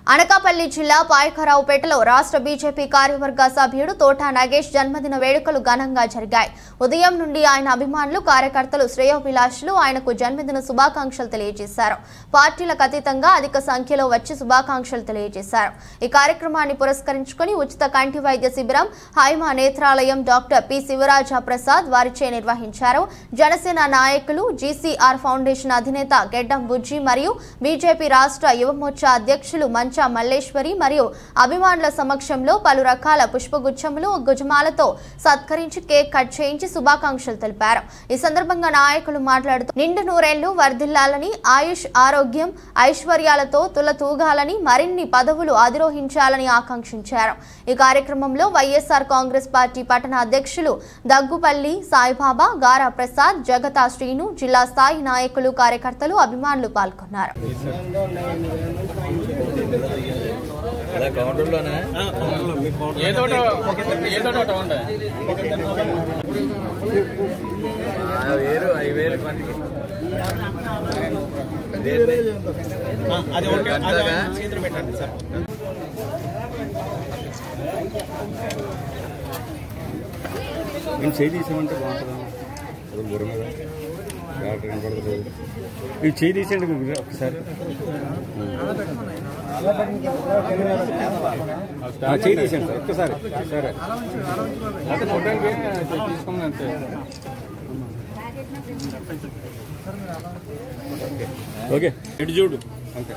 అనకాపల్లి జిల్లా పాయకరావుపేటలో రాష్ట్ర బీజేపీ కార్యవర్గ సభ్యుడు తోటా నాగేష్ జన్మదిన వేడుకలు ఘనంగా జరిగాయి ఉదయం నుండి ఆయన అభిమానులు కార్యకర్తలు శ్రేయోభిలాషులు ఆయనకు జన్మదిన శుభాకాంక్షలు తెలియజేశారు పార్టీలకు అతీతంగా అధిక సంఖ్యలో వచ్చి శుభాకాంక్షలు తెలియజేశారు ఈ కార్యక్రమాన్ని పురస్కరించుకుని ఉచిత కంటి వైద్య శిబిరం హైమా నేత్రాలయం డాక్టర్ పి శివరాజ ప్రసాద్ వారిచే నిర్వహించారు జనసేన నాయకులు జీసీఆర్ ఫౌండేషన్ అధినేత గెడ్డం బుజ్జి మరియు బీజేపీ రాష్ట్ర యువమోర్చా అధ్యక్షులు మంచా మల్లేశ్వరి మరియు అభిమానుల సమక్షంలో పలు రకాల పుష్పగుచ్చములు గుజమాలతో సత్కరించి కేక్ కట్ చేయించి శుభాకాంక్షలు తెలిపారు ఈ సందర్భంగా నాయకులు మాట్లాడుతూ నిండు నూరేళ్లు వర్ధిల్లాలని ఆయుష్ ఆరోగ్యం ఐశ్వర్యాలతో తులతూగాలని మరిన్ని పదవులు అధిరోహించాలని ఆకాంక్షించారు ఈ కార్యక్రమంలో వైఎస్ఆర్ కాంగ్రెస్ పార్టీ పట్టణ అధ్యక్షులు దగ్గుపల్లి సాయిబాబా గారా ప్రసాద్ జగతా శ్రీను జిల్లా స్థాయి నాయకులు కార్యకర్తలు అభిమానులు పాల్గొన్నారు అలా కౌంటర్లోనే ఏదో ఏదో ఒకటి ఉండే ఆ వేలు ఐదు వేలు పనికి అది ఓకే అది గంటగా? చేతులు పెట్టండి సార్ నేను చేయి తీసామంటే బాగుంటుందా అది బుర్ర మీద డాక్టర్ కనపడదు ఇవి చేయి తీసేయండి మీరు ఒకసారి ఆ, చేయి తీసేయండి సార్ ఒక్కసారి సరే అయితే ఫోటోకి తీసుకున్నాను అంతే ఓకే ఇటు చూడు అంతే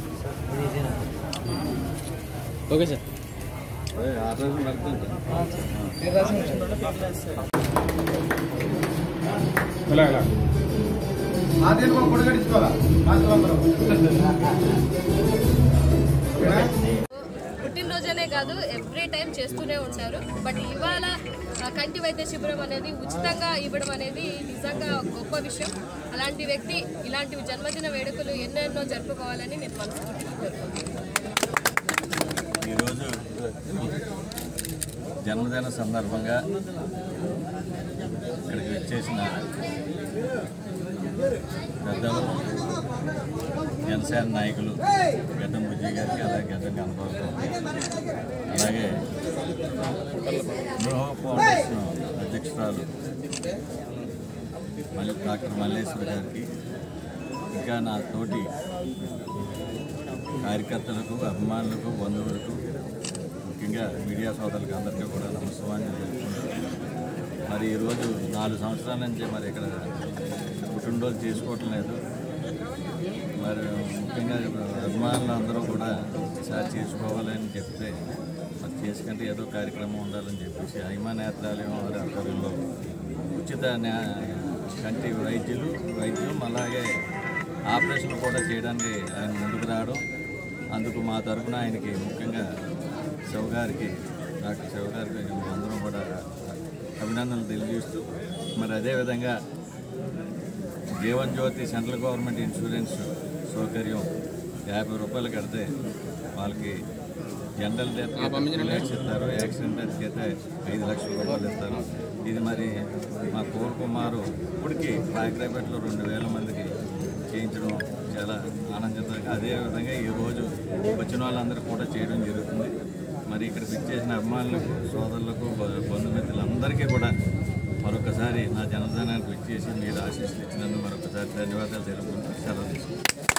ఓకే సార్ ఆపరేషన్ పడుతుంది ఇలా ఇలా పుట్టినరోజనే కాదు ఎవ్రీ టైం చేస్తూనే ఉంటారు బట్ ఇవాళ ఆ, కంటి వైద్య శిబిరం అనేది ఉచితంగా ఇవ్వడం అనేది నిజంగా గొప్ప విషయం అలాంటి వ్యక్తి ఇలాంటి జన్మదిన వేడుకలు ఎన్నెన్నో జరుపుకోవాలని నేను మనస్ఫూర్తిగా కోరుకుంటున్నాను ఈరోజు జన్మదిన సందర్భంగా ఇక్కడికి వచ్చేసిన పెద్దలు జనసేన నాయకులు గడ్డం బుజ్జి గారికి అలాగే గడ్డం కనపడతాం అలాగే గృహ ఫౌండేషన్ అధ్యక్షురాలు మల్లి డాక్టర్ మల్లేశ్వరి గారికి ఇంకా నా తోటి కార్యకర్తలకు అభిమానులకు బంధువులకు ముఖ్యంగా మీడియా సోదరులకు అందరికీ కూడా నమస్కారం తెలుపుకుంటున్నాను మరి ఈరోజు నాలుగు సంవత్సరాల నుంచి మరి ఇక్కడ పుట్టినరోజు చేసుకోవటం లేదు మరి ముఖ్యంగా అభిమానులు అందరూ కూడా ఈసారి చేసుకోవాలని చెప్తే మరి చేసుకుంటే ఏదో కార్యక్రమం ఉండాలని చెప్పేసి హైమా నేత్రాలయం వారి ఆధ్వర్యంలో ఉచిత న్యా- కంటి వైద్యులు వైద్యం అలాగే ఆపరేషన్ కూడా చేయడానికి ఆయన ముందుకు రావడం అందుకు మా తరఫున ఆయనకి ముఖ్యంగా శివ గారికి డాక్టర్ శివ గారికి అందరం కూడా అభినందనలు తెలియజేస్తూ మరి అదేవిధంగా Jeevan Jyothi central government insurance సౌకర్యం యాభై రూపాయలు కడితే వాళ్ళకి జనరల్ డెత్ టూ ల్యాక్స్ ఇస్తారు యాక్సిడెంట్ డెత్కి అయితే ఐదు లక్షల రూపాయలు ఇస్తారు ఇది మరి మా కోర్ కుమారు ఇప్పటికి పాయకరాపేటలో రెండు వేల మందికి చేయించడం చాలా ఆనందించగా అదేవిధంగా ఈరోజు వచ్చిన వాళ్ళందరూ కూడా చేయడం జరుగుతుంది మరి ఇక్కడ చేసిన అభిమానులకు సోదరులకు బ- బంధుమిత్రులందరికీ కూడా మరొకసారి నా జనధనానికి వచ్చేసి మీరు ఆశీస్సులు ఇచ్చినందుకు మరొకసారి ధన్యవాదాలు తెలుపుకుంటూ సెలవు తీసుకుంటాను